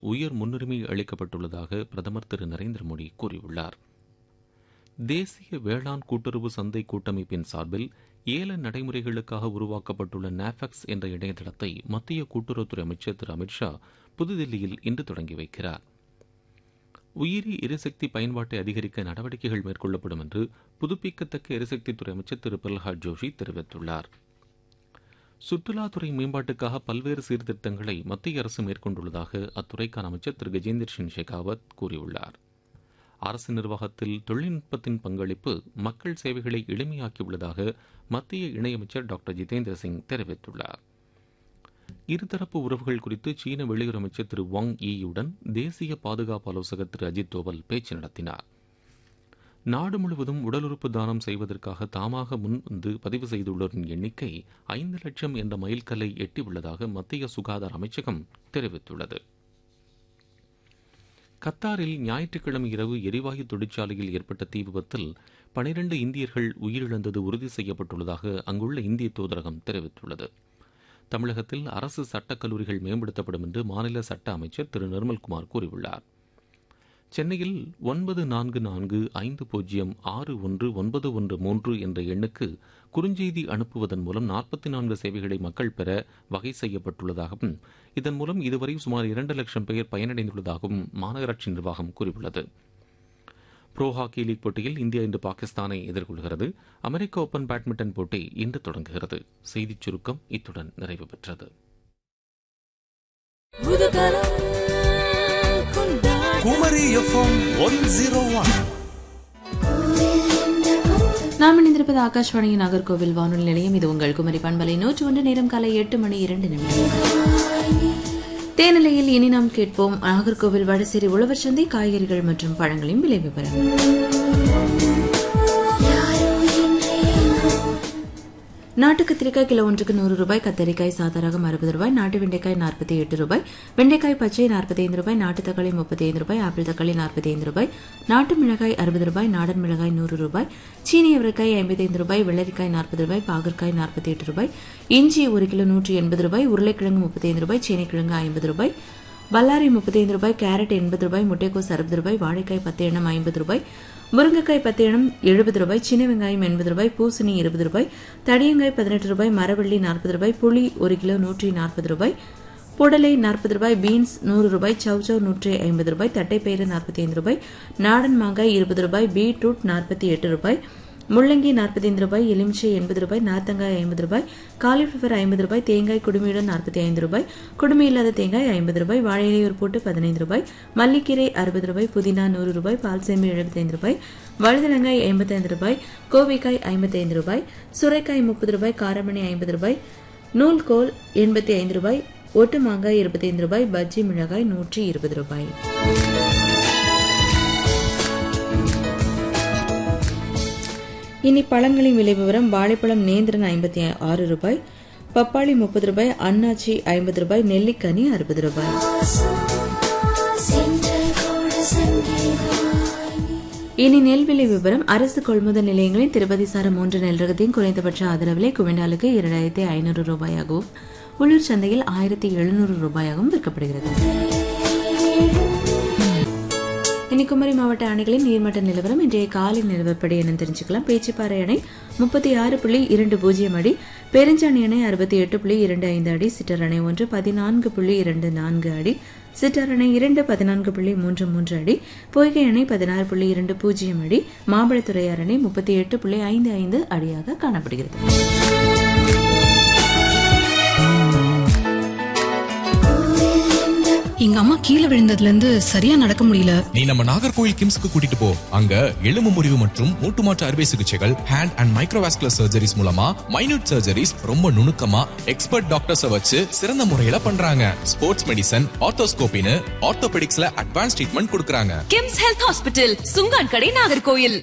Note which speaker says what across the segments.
Speaker 1: உயர் முன்னுரிமை அளிக்கப்பட்டுள்ளதாக பிரதமர் திரு நரேந்திர மோடி கூறியுள்ளார் தேசிய வேளாண் கூட்டுறவு சந்தை கூட்டமைப்பின் சார்பில் ஏல நடைமுறைகளுக்காக உருவாக்கப்பட்டுள்ள நாஃபெக்ஸ் என்ற இணையதளத்தை மத்திய கூட்டுறவுத்துறை அமைச்சர் திரு அமித்ஷா புதுதில்லியில் இன்று தொடங்கி வைக்கிறார் உயிரி எரிசக்தி பயன்பாட்டை அதிகரிக்க நடவடிக்கைகள் மேற்கொள்ளப்படும் என்று புதுப்பிக்கத்தக்க எரிசக்தித்துறை அமைச்சர் திரு பிரல்ஹாத் ஜோஷி தெரிவித்துள்ளார் சுற்றுலாத்துறை மேம்பாட்டுக்காக பல்வேறு சீர்திருத்தங்களை மத்திய அரசு மேற்கொண்டுள்ளதாக அத்துறைக்கான அமைச்சர் திரு கஜேந்திர சிங் ஷெகாவத் கூறியுள்ளார் அரசு நிர்வாகத்தில் தொழில்நுட்பத்தின் பங்களிப்பு மக்கள் சேவைகளை எளிமையாக்கியுள்ளதாக மத்திய இணையமைச்சர் டாக்டர் ஜிதேந்திர சிங் தெரிவித்துள்ளார் இருதரப்பு உறவுகள் குறித்து சீன வெளியுறவு அமைச்சர் திரு வாங் ஈயுடன் தேசிய பாதுகாப்பு ஆலோசகர் திரு அஜித் தோவல் பேச்சு நடத்தினார் நாடு முழுவதும் உடல் உறுப்பு தானம் செய்வதற்காக தாமாக முன்வந்து பதிவு செய்துள்ளோரின் எண்ணிக்கை ஐந்து லட்சம் என்ற மைல்கல்லை எட்டியுள்ளதாக மத்திய சுகாதார அமைச்சகம் தெரிவித்துள்ளது கத்தாரில் ஞாயிற்றுக்கிழமை இரவு எரிவாயு தொழிற்சாலையில் ஏற்பட்ட தீ விபத்தில் பனிரண்டு இந்தியர்கள் உயிரிழந்தது உறுதி செய்யப்பட்டுள்ளதாக அங்குள்ள இந்திய தூதரகம் தெரிவித்துள்ளது தமிழகத்தில் அரசு சட்டக் கல்லூரிகள் மேம்படுத்தப்படும் என்று மாநில சட்ட அமைச்சர் திரு நிர்மல்குமார் கூறியுள்ளார் சென்னையில் ஒன்பது நான்கு நான்கு ஐந்து பூஜ்ஜியம் ஆறு ஒன்று ஒன்பது ஒன்று மூன்று என்ற எண்ணுக்கு குறுஞ்செய்தி அனுப்புவதன் மூலம் நாற்பத்தி நான்கு சேவைகளை மக்கள் பெற வகை செய்யப்பட்டுள்ளதாகவும் இதன் மூலம் இதுவரை சுமார் இரண்டு லட்சம் பேர் பயனடைந்துள்ளதாகவும் மாநகராட்சி நிர்வாகம் கூறியுள்ளது புரோ ஹாக்கி லீக் போட்டியில் இந்தியா இன்று பாகிஸ்தானை எதிர்கொள்கிறது அமெரிக்க ஓபன் பேட்மிண்டன் போட்டி இன்று தொடங்குகிறது செய்திச் சுருக்கம் இத்துடன் நிறைவு பெற்றது
Speaker 2: Kumari FM one zero one
Speaker 3: நாம் இணைந்திருப்பது ஆகாஷ்வாணியின் நாகர்கோவில் வானொலி நிலையம் இது உங்கள் குமரி பண்பலை நூற்று ஒன்று நேரம் காலை எட்டு மணி இரண்டு நிமிடம் தேனிலையில் இனி நாம் கேட்போம் நாகர்கோவில் வடசேரி உழவர் சந்தை காய்கறிகள் மற்றும் பழங்களின் விலை விவரம் நாட்டு கத்திரிக்காய் கிலோ ஒன்றுக்கு நூறு ரூபாய் கத்தரிக்காய் சாதாரகம் அறுபது ரூபாய் நாட்டு வெண்டைக்காய் நாற்பத்தி எட்டு ரூபாய் வெண்டைக்காய் பச்சை நாற்பத்தி ஐந்து ரூபாய் நாட்டு தக்காளி முப்பத்தி ஐந்து ரூபாய் ஆப்பிள் தக்காளி நாற்பத்தி ஐந்து ரூபாய் நாட்டு மிளகாய் அறுபது ரூபாய் நாடன் மிளகாய் நூறு ரூபாய் சீனி அவரைக்காய் ஐம்பத்தி ஐந்து ரூபாய் வெள்ளரிக்காய் நாற்பது ரூபாய் பாகற்காய் நாற்பத்தி எட்டு ரூபாய் இஞ்சி ஒரு கிலோ நூற்றி எண்பது ரூபாய் உருளைக்கிழங்கு முப்பத்தி ஐந்து ரூபாய் சீனிக்கிழங்கு ஐம்பது ரூபாய் பல்லாரி முப்பத்தி ஐந்து ரூபாய் கேரட் எண்பது ரூபாய் முட்டைக்கோஸ் அறுபது ரூபாய் வாழைக்காய் பத்து எண்ணம் ஐம்பது ரூபாய் முருங்கைக்காய் பத்து எண்ணம் எழுபது ரூபாய் சின்ன வெங்காயம் எண்பது ரூபாய் பூசணி இருபது ரூபாய் தடியங்காய் பதினெட்டு ரூபாய் மரவள்ளி நாற்பது ரூபாய் புளி ஒரு கிலோ நூற்றி நாற்பது ரூபாய் புடலை நாற்பது ரூபாய் பீன்ஸ் நூறு ரூபாய் சவுச்சவ் நூற்றி ஐம்பது ரூபாய் தட்டைப்பயிறு நாற்பத்தி ஐந்து ரூபாய் நாடன் மாங்காய் இருபது ரூபாய் பீட்ரூட் நாற்பத்தி எட்டு ரூபாய் முள்ளங்கி நாற்பத்தி ஐந்து ரூபாய் எலுமிச்சை எண்பது ரூபாய் நார்த்தங்காய் ஐம்பது ரூபாய் காலிஃபிளவர் ஐம்பது ரூபாய் தேங்காய் குடுமியுடன் நாற்பத்தி ஐந்து ரூபாய் குடுமி இல்லாத தேங்காய் ஐம்பது ரூபாய் வாழை இலையூர் போட்டு பதினைந்து ரூபாய் மல்லிக்கீரை அறுபது ரூபாய் புதினா நூறு ரூபாய் பால் சேமி எழுபத்தைந்து ரூபாய் வழுதலங்காய் ஐம்பத்தைந்து ரூபாய் கோவைக்காய் ஐம்பத்தைந்து ரூபாய் சுரைக்காய் முப்பது ரூபாய் காரமணி ஐம்பது ரூபாய் நூல்கோல் எண்பத்தி ஐந்து ரூபாய் ஒட்டு மாங்காய் இருபத்தைந்து ரூபாய் பஜ்ஜி மிளகாய் நூற்றி இருபது ரூபாய் இனி பழங்களின் விலை விவரம் வாழைப்பழம் நேந்திரன் ஐம்பத்தி ஆறு ரூபாய் பப்பாளி முப்பது ரூபாய் அன்னாச்சி ஐம்பது ரூபாய் நெல்லிக்கனி அறுபது ரூபாய் இனி நெல் விலை விவரம் அரசு கொள்முதல் நிலையங்களின் திருப்பதி சாரம் மூன்று நெல் ரகத்தின் குறைந்தபட்ச ஆதரவு விலை குவிண்டாலுக்கு இரண்டாயிரத்தி ஐநூறு ரூபாயாகவும் உள்ளூர் சந்தையில் ஆயிரத்தி எழுநூறு ரூபாயாகவும் விற்கப்படுகிறது இனி குமரி மாவட்ட அணைகளின் நீர்மட்ட நிலவரம் இன்றைய காலை நிலவரப்படி என தெரிஞ்சுக்கலாம் பேச்சுப்பாறை அணை முப்பத்தி ஆறு புள்ளி இரண்டு பூஜ்ஜியம் அடி பெருஞ்சாணி அணை அறுபத்தி எட்டு புள்ளி இரண்டு ஐந்து அடி சிற்றர் அணை ஒன்று பதினான்கு புள்ளி இரண்டு நான்கு அடி சிற்றர் அணை இரண்டு பதினான்கு புள்ளி மூன்று மூன்று அடி பொய்கை அணை பதினாறு புள்ளி இரண்டு பூஜ்ஜியம் அடி மாம்பழத்துறையார் அணை முப்பத்தி எட்டு புள்ளி ஐந்து ஐந்து அடியாக காணப்படுகிறது
Speaker 4: எங்க அம்மா கீழே விழுந்ததுல இருந்து சரியா நடக்க முடியல
Speaker 5: நீ நம்ம நாகர்கோவில் கிம்ஸ்க்கு கூட்டிட்டு போ அங்க எலும்பு முறிவு மற்றும் மூட்டு மாற்று அறுவை சிகிச்சைகள் ஹேண்ட் அண்ட் மைக்ரோவாஸ்குலர் சர்ஜரிஸ் மூலமா மைனூட் சர்ஜரிஸ் ரொம்ப நுணுக்கமா எக்ஸ்பர்ட் டாக்டர்ஸ வச்சு சிறந்த முறையில பண்றாங்க ஸ்போர்ட்ஸ் மெடிசன் ஆர்த்தோஸ்கோபின்னு ஆர்த்தோபெடிக்ஸ்ல அட்வான்ஸ் ட்ரீட்மெண்ட் கொடுக்கறாங்க
Speaker 6: கிம்ஸ் ஹெல்த் ஹாஸ்பிட்டல் சுங்கான் கடை நாகர்கோயில்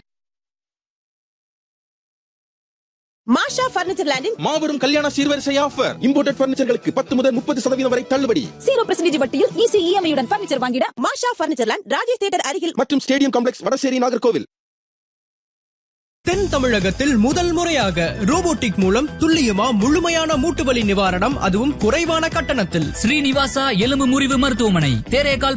Speaker 7: மாஷா பர்னிச்சர் லேண்டின்
Speaker 2: மாபெரும் கல்யாண சீர்வரிசை ஆஃபர் இம்போர்ட்டட் பர்னிச்சர்களுக்கு பத்து முதல் முப்பது சதவீதம் வரை தள்ளுபடி
Speaker 6: ஜீரோ பர்சன்டேஜ் வட்டியில் ஈஸி இஎம்ஐயுடன் பர்னிச்சர் வாங்கிட
Speaker 7: Masha furniture land Rajesh theatre அருகில்
Speaker 2: மற்றும் ஸ்டேடியம் காம்ப்ளெக்ஸ் வடசேரி நாகர்கோவில்
Speaker 8: தென் தமிழகத்தில் முதல் முறையாக ரோபோட்டிக் மூலம் துல்லியமா முழுமையான மூட்டுவலி நிவாரணம் அதுவும் குறைவான கட்டணத்தில்
Speaker 9: ஸ்ரீனிவாசா எலும்பு முறிவு மருத்துவமனை தேரேகால்